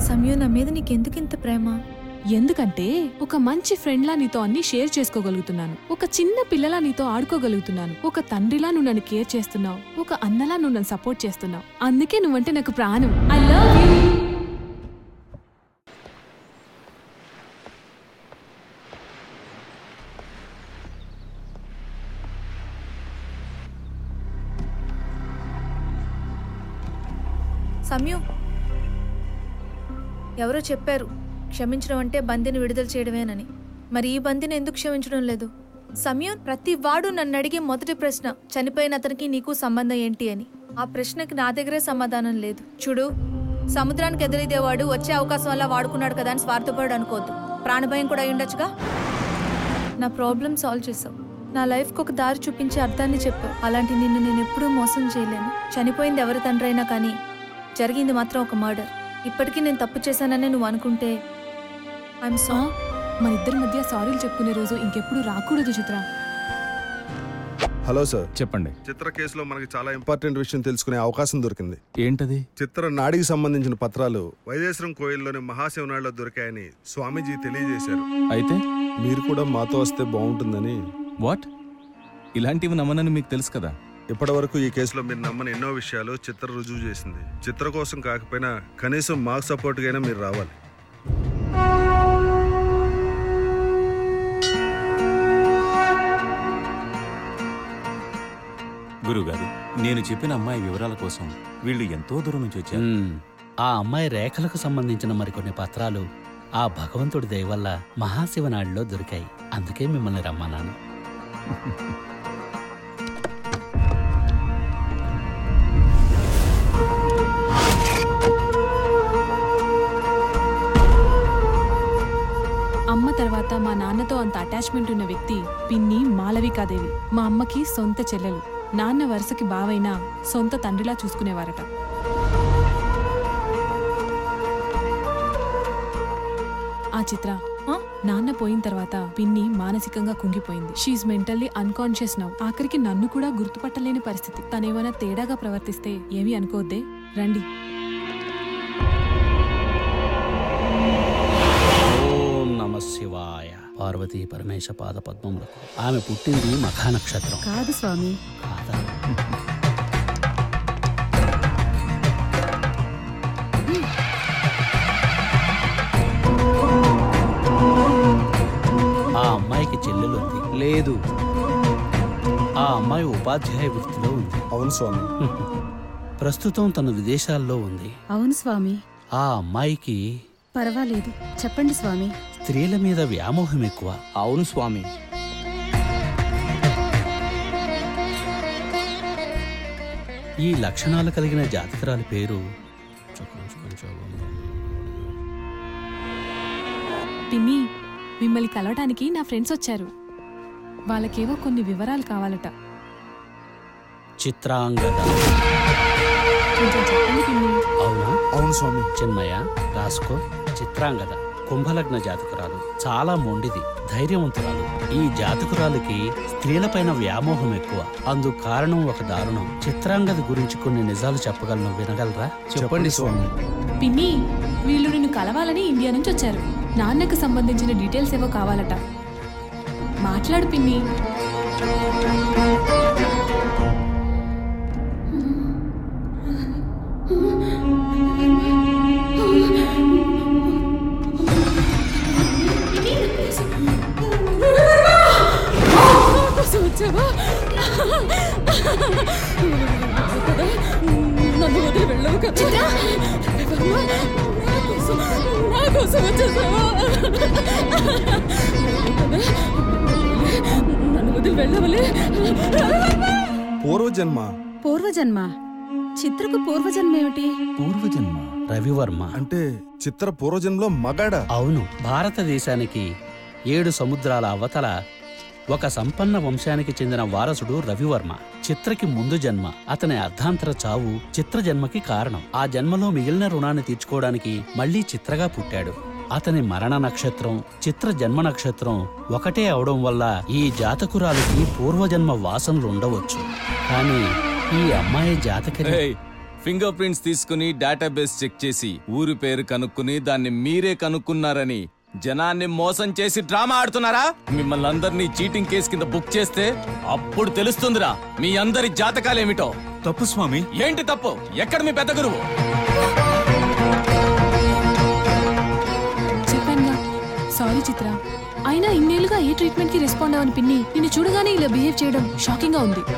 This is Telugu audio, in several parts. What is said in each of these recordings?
సమయం నా మీద నీకెందుకు ఇంత ప్రేమ ఎందుకంటే ఒక మంచి ఫ్రెండ్లా నీతో అన్ని షేర్ చేసుకోగలుగుతున్నాను ఒక చిన్న పిల్లలా నీతో ఆడుకోగలుగుతున్నాను ఒక తండ్రిలా నువ్వు నన్ను కేర్ చేస్తున్నావు ఒక అన్నలా నువ్వు నన్ను సపోర్ట్ చేస్తున్నావు అందుకే నువ్వంటే నాకు ప్రాణం ఐ లవ్ యూ సమయం ఎవరో చెప్పారు క్షమించడం అంటే బందీని విడుదల చేయడమేనని మరి ఈ బందీని ఎందుకు క్షమించడం లేదు సమయం ప్రతి వాడు నన్ను అడిగే మొదటి ప్రశ్న చనిపోయిన అతనికి నీకు సంబంధం ఏంటి అని ఆ ప్రశ్నకి నా దగ్గరే సమాధానం లేదు చూడు సముద్రానికి ఎదురైదేవాడు వచ్చే అవకాశం వల్ల వాడుకున్నాడు కదా అని స్వార్థపడు అనుకోవద్దు ప్రాణభయం కూడా అయి ఉండొచ్చుగా నా ప్రాబ్లం సాల్వ్ చేసావు నా లైఫ్కి ఒక దారి చూపించే అర్థాన్ని చెప్పావు అలాంటి నిన్ను నేను ఎప్పుడూ మోసం చేయలేను చనిపోయింది ఎవరి తండ్రి అయినా కానీ జరిగింది మాత్రం ఒక మర్డర్ ఇప్పటికీ నేను తప్పు చేశానని నువ్వు అనుకుంటే ఐఎమ్ సో మన ఇద్దరి మధ్య సారీలు చెప్పుకునే రోజు ఇంకెప్పుడు రాకూడదు చిత్ర హలో సార్ చెప్పండి చిత్ర కేసులో మనకి చాలా ఇంపార్టెంట్ విషయం తెలుసుకునే అవకాశం దొరికింది ఏంటది చిత్ర నాడికి సంబంధించిన పత్రాలు వైదేశ్వరం కోయిల్లోని మహాశివనాడిలో దొరికాయని స్వామీజీ తెలియజేశారు అయితే మీరు కూడా మాతో వస్తే బాగుంటుందని వాట్ ఇలాంటివి నమ్మనని మీకు తెలుసు కదా ఇప్పటి వరకు ఈ కేసులో మీరు నమ్మని ఎన్నో విషయాలు చిత్ర రుజువు చేసింది చిత్ర కోసం కాకపోయినా కనీసం మాకు సపోర్ట్గా మీరు రావాలి గురుగారు నేను చెప్పిన అమ్మాయి వివరాల కోసం వీళ్ళు ఎంతో దూరం నుంచి వచ్చారు మ్మ్. ఆ అమ్మాయి రేఖలకు సంబంధించిన మరికొన్ని పత్రాలు ఆ భగవంతుడి దయ వల్ల మహాశివనాడిలో దొరికాయి అందుకే మిమ్మల్ని రమ్మన్నాను అమ్మ తర్వాత మా నాన్నతో అంత అటాచ్మెంట్ ఉన్న వ్యక్తి పిన్ని మాలవికాదేవి మా అమ్మకి సొంత చెల్లెలు నాన్న వరుసకి బావైనా సొంత తండ్రిలా చూసుకునేవారట ఆ చిత్ర ఆ? నాన్న పోయిన తర్వాత పిన్ని మానసికంగా కుంగిపోయింది షీఈ్ మెంటల్లీ అన్కాన్షియస్ నవ్ ఆఖరికి నన్ను కూడా గుర్తుపట్టలేని పరిస్థితి తనేమైనా తేడాగా ప్రవర్తిస్తే ఏమీ అనుకోవద్దే రండి ఓం నమ శివాయ పార్వతీ పరమేశ పాద పద్మములకు ఆమె పుట్టింది మఖా నక్షత్రం కాదు స్వామి కాదా ఆ అమ్మాయికి చెల్లెలుంది లేదు ఆ అమ్మాయి ఉపాధ్యాయ వృత్తిలో ఉంది అవును స్వామి ప్రస్తుతం తను విదేశాల్లో ఉంది అవును స్వామి ఆ అమ్మాయికి పర్వాలేదు చెప్పండి స్వామి స్త్రీల మీద వ్యామోహం ఎక్కువ అవును స్వామి ఈ లక్షణాలు కలిగిన జాతకరాలి పేరు పిన్ని మిమ్మల్ని కలవడానికి నా ఫ్రెండ్స్ వచ్చారు వాళ్ళకేవో కొన్ని వివరాలు కావాలట చిత్రాంగద కొంచెం చెప్పండి పిన్ని అవునా అవును స్వామి చిన్మయ రాసుకో చిత్రాంగద కుంభలగ్న జాతకురాలు చాలా మొండిది ధైర్యవంతురాలు ఈ జాతకురాలికి స్త్రీలపైన వ్యామోహం ఎక్కువ అందు కారణం ఒక దారుణం చిత్రాంగద గురించి కొన్ని నిజాలు చెప్పగలను వినగలరా చెప్పండి స్వామి పిన్ని వీళ్ళు నిన్ను కలవాలని ఇండియా నుంచి వచ్చారు నాన్నకు సంబంధించిన డీటెయిల్స్ ఏవో కావాలట మాట్లాడు పిన్ని నన్ను వదిలి వెళ్ళవు కదా నా కోసం నా కోసం వచ్చేసావా నన్ను వదిలి వెళ్ళవలే పూర్వజన్మ పూర్వజన్మ చిత్రకు పూర్వజన్మ ఏమిటి పూర్వజన్మ రవివర్మ అంటే చిత్ర పూర్వజన్మలో మగాడా అవును భారతదేశానికి ఏడు సముద్రాల అవతల ఒక సంపన్న వంశానికి చెందిన వారసుడు రవివర్మ చిత్రకి ముందు జన్మ అతని అర్ధాంతర చావు చిత్ర జన్మకి కారణం ఆ జన్మలో మిగిలిన రుణాన్ని తీర్చుకోవడానికి మళ్లీ చిత్రగా పుట్టాడు అతని మరణ నక్షత్రం చిత్ర జన్మ నక్షత్రం ఒకటే అవడం వల్ల ఈ జాతకురాలికి పూర్వజన్మ వాసనలు ఉండవచ్చు కానీ ఈ అమ్మాయి జాతకరి ఫింగర్ ప్రింట్స్ తీసుకుని డేటాబేస్ చెక్ చేసి ఊరి పేరు కనుక్కుని దాన్ని మీరే కనుక్కున్నారని జనాన్ని మోసం చేసి డ్రామా ఆడుతున్నారా మిమ్మల్ని అందరినీ చీటింగ్ కేసు కింద బుక్ చేస్తే అప్పుడు తెలుస్తుందిరా మీ అందరి జాతకాలేమిటో తప్పు స్వామి ఏంటి తప్పు ఎక్కడ మీ పెద్ద గురువు చెప్పానుగా సారీ చిత్ర అయినా ఇన్నేళ్లుగా ఏ ట్రీట్మెంట్ కి రెస్పాండ్ అవ్వని పిన్ని నిన్ను చూడగానే ఇలా బిహేవ్ చేయడం షాకింగ్ గా ఉంది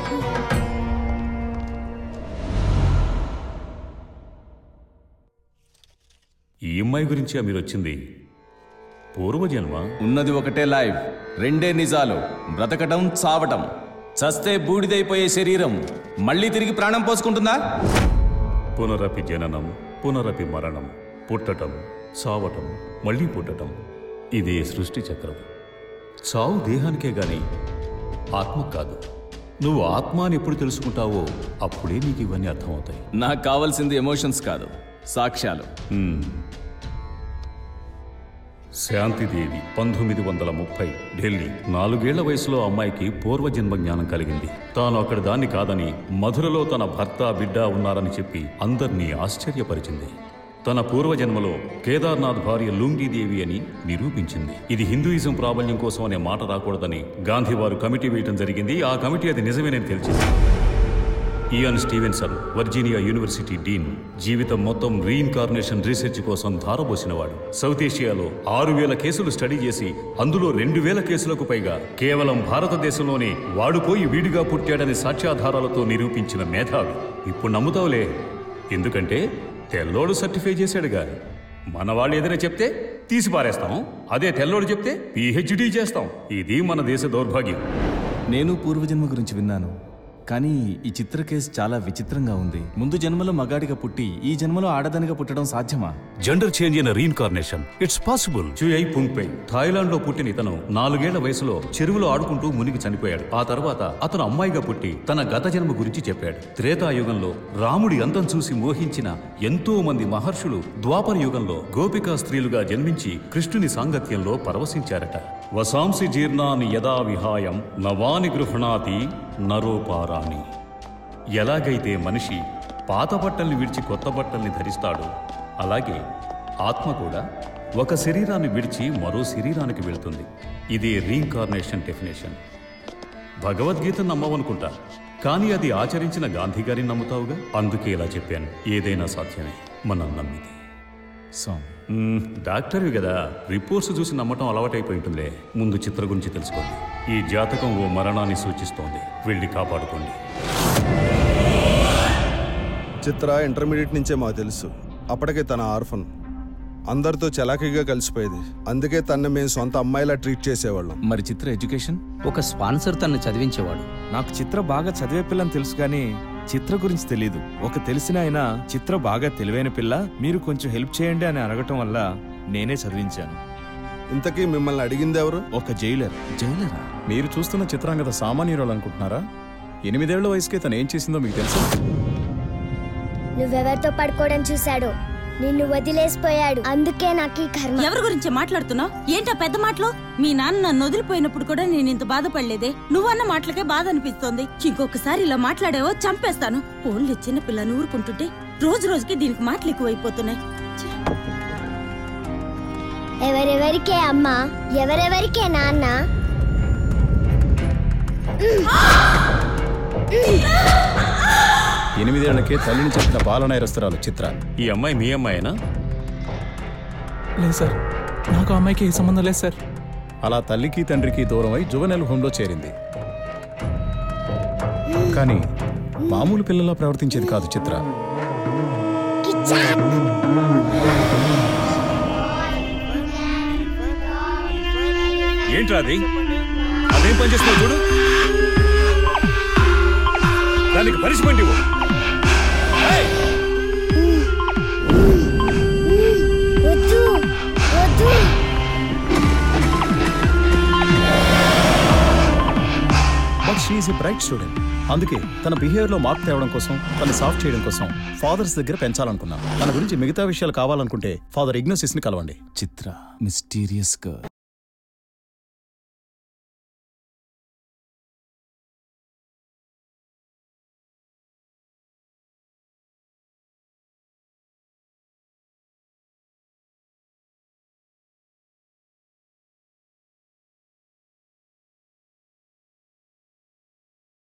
ఈ అమ్మాయి గురించా మీరు వచ్చింది పూర్వజన్మ ఉన్నది ఒకటే లైఫ్ రెండే నిజాలు బ్రతకడం చావటం చస్తే బూడిదైపోయే శరీరం మళ్ళీ తిరిగి ప్రాణం పోసుకుంటుందా పునరపి జననం పునరపి మరణం పుట్టటం చావటం మళ్ళీ పుట్టటం ఇదే సృష్టి చక్రం చావు దేహానికే గాని ఆత్మ కాదు నువ్వు ఆత్మ అని ఎప్పుడు తెలుసుకుంటావో అప్పుడే నీకు ఇవన్నీ అర్థమవుతాయి నాకు కావాల్సింది ఎమోషన్స్ కాదు సాక్ష్యాలు శాంతిదేవి పంతొమ్మిది వందల ముప్పై ఢిల్లీ నాలుగేళ్ల వయసులో అమ్మాయికి పూర్వజన్మ జ్ఞానం కలిగింది తాను అక్కడి దాన్ని కాదని మధురలో తన భర్త బిడ్డ ఉన్నారని చెప్పి అందర్నీ ఆశ్చర్యపరిచింది తన పూర్వజన్మలో కేదార్నాథ్ భార్య లుంగీదేవి అని నిరూపించింది ఇది హిందూయిజం ప్రాబల్యం కోసం అనే మాట రాకూడదని గాంధీ వారు కమిటీ వేయటం జరిగింది ఆ కమిటీ అది నిజమేనని తెలిసింది Ian Stevenson Virginia university dean జీవితం మొత్తం రీఇన్కార్నేషన్ రీసెర్చ్ కోసం ధారపోసినవాడు సౌత్ ఏషియాలో ఆరు వేల కేసులు స్టడీ చేసి అందులో రెండు వేల కేసులకు పైగా కేవలం భారతదేశంలోనే వాడుపోయి వీడిగా పుట్టాడని సాక్ష్యాధారాలతో నిరూపించిన మేధావి ఇప్పుడు నమ్ముతావులే ఎందుకంటే తెల్లోడు సర్టిఫై చేశాడుగా మన వాళ్ళు ఏదైనా చెప్తే తీసి పారేస్తాం అదే తెల్లోడు చెప్తే పిహెచ్డీ చేస్తాం ఇది మన దేశ దౌర్భాగ్యం నేను పూర్వజన్మ గురించి విన్నాను కానీ ఈ చిత్ర కేసు చాలా విచిత్రంగా ఉంది ముందు జన్మలో మగాడిగా పుట్టి ఈ జన్మలో ఆడదానిగా పుట్టడం సాధ్యమా జెండర్ చేంజ్ అయిన reincarnation it's possible Chuai Pungpai Thailand లో పుట్టిన ఇతను నాలుగేళ్ల వయసులో చెరువులో ఆడుకుంటూ మునిగి చనిపోయాడు ఆ తర్వాత అతను అమ్మాయిగా పుట్టి తన గత జన్మ గురించి చెప్పాడు త్రేతాయుగంలో రాముడి అందం చూసి మోహించిన ఎంతో మంది మహర్షులు ద్వాపర యుగంలో గోపికా స్త్రీలుగా జన్మించి కృష్ణుని సాంగత్యంలో పరవశించారట వసాంసి జీర్ణాని యదా విహాయం నవాని గృహణాతి నరోపారాని ఎలాగైతే మనిషి పాత బట్టల్ని విడిచి కొత్త బట్టల్ని ధరిస్తాడో అలాగే ఆత్మ కూడా ఒక శరీరాన్ని విడిచి మరో శరీరానికి వెళ్తుంది ఇదే రీఇన్కార్నేషన్ డెఫినేషన్ భగవద్గీత నమ్మవనుకుంటా కానీ అది ఆచరించిన గాంధీ గారిని నమ్ముతావుగా అందుకే ఇలా చెప్పాను ఏదైనా సాధ్యమే మనం నమ్మితే స్వామి మ్మ్, డాక్టర్వి కదా రిపోర్ట్స్ చూసి నమ్మటం అలవాటైపోయి ఉంటుందిలే ముందు చిత్ర గురించి తెలుసుకోండి ఈ జాతకం ఓ మరణాన్ని సూచిస్తోంది వెళ్ళి కాపాడుకోండి చిత్ర ఇంటర్మీడియట్ నుంచే మాకు తెలుసు అప్పటికే తన ఆర్ఫన్ అందరితో చలాకీగా కలిసిపోయేది అందుకే తన్ని మేము సొంత అమ్మాయిలా ట్రీట్ చేసేవాళ్ళం మరి చిత్ర ఎడ్యుకేషన్ ఒక స్పాన్సర్ తన్ని చదివించేవాడు నాకు చిత్ర బాగా చదివే పిల్లని తెలుసు కానీ చిత్ర గురించి తెలీదు ఒక తెలిసిన ఆయన చిత్ర బాగా తెలివైన పిల్ల మీరు కొంచెం హెల్ప్ చేయండి అని అడగటం వల్ల నేనే చదివించాను ఇంతకీ మిమ్మల్ని అడిగింది ఎవరు ఒక జైలర్ జైలరా మీరు చూస్తున్న చిత్రాంగత సామాన్యురాలు అనుకుంటున్నారా ఎనిమిదేళ్ల వయసుకే తను ఏం చేసిందో మీకు తెలుసు నువ్వెవరితో పడుకోవడం చూశాడో నిన్ను వదిలేసిపోయాడు అందుకే నాకు ఈ కర్మ ఎవరి గురించి మాట్లాడుతున్నావు ఏంటా పెద్ద మాటలు మీ నాన్న నన్ను వదిలిపోయినప్పుడు కూడా నేను ఇంత బాధపడలేదే నువ్వన్న మాటలకే బాధ అనిపిస్తోంది ఇంకొకసారి ఇలా మాట్లాడావో చంపేస్తాను ఫోన్లు చిన్న పిల్లని ఊరుకుంటుంటే రోజు రోజుకి దీనికి మాటలు ఎక్కువైపోతున్నాయి ఎవరెవరికే అమ్మ ఎవరెవరికే నాన్న ఎనిమిదేళ్లకే తల్లిని చెప్పిన బాలనైరస్తురాలు చిత్ర ఈ అమ్మాయి మీ అమ్మాయినా లేదు సార్ నాకు అమ్మాయికి ఏ సంబంధం లేదు సార్ అలా తల్లికి తండ్రికి దూరమై జువెనల్ హోంలో చేరింది కానీ మామూలు పిల్లలా ప్రవర్తించేది కాదు చిత్ర కిచ్చా ఏంట్రా అది అదేం పని చేస్తున్నావు చూడు దానికి పనిష్మెంట్ ఇవ్వు ఏయ్! వద్దు వద్దు but she's a bright student అందుకే తన బిహేవియర్లో మార్పు తేవడం కోసం తను సాఫ్ట్ చేయడం కోసం ఫాదర్స్ దగ్గర పెంచాలనుకున్నాం తన గురించి మిగతా విషయాలు కావాలనుకుంటే ఫాదర్ ఇగ్నోసిస్ ని కలవండి చిత్ర మిస్టీరియస్ గర్ల్